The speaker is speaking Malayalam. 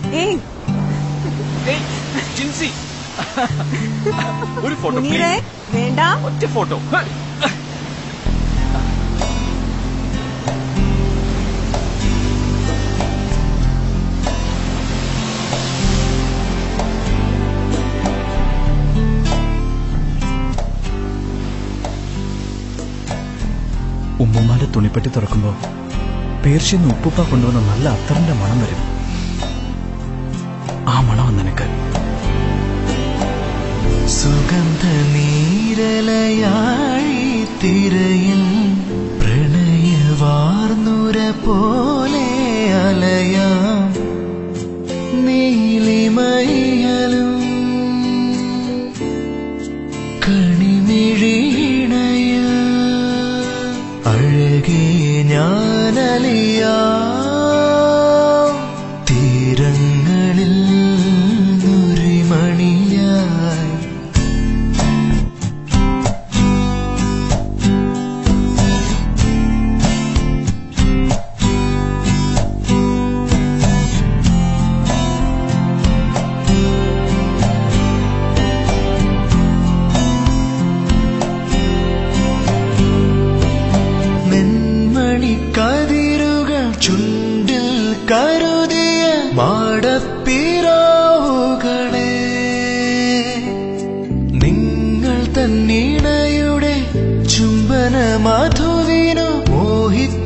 ഏയ് ഏയ്, ജിൻസി ഒരു ഫോട്ടോ മുനീറെ please. വേണ്ട ഒറ്റ ഫോട്ടോ ഉമ്മുമ്മാന്റെ തുണിപ്പെട്ടി തുറക്കുമ്പോ പേർഷ്യന്ന് ഉപ്പുപ്പ കൊണ്ടുവന്ന നല്ല അത്തറിന്റെ മണം വരും ആ മണം നിനക്ക് സുഗന്ധ നീരലയാഴി തിരയിൽ പ്രണയവാർന്നുര പോലെ അലയാം നീലിമയ്യലും കണിമിഴീണയ അഴകേ ഞാനലിയാ തീരങ്ങളിൽ നുരിമണിയായി നെന്മണിക്കതിരുകൾ ചുണ്ടിൽ കരുതിയ മാടപ്പിറാവുകളെ നിങ്ങൾ തന്നിണയുടെ ചുംബന മധുവിനു മോഹിച്ച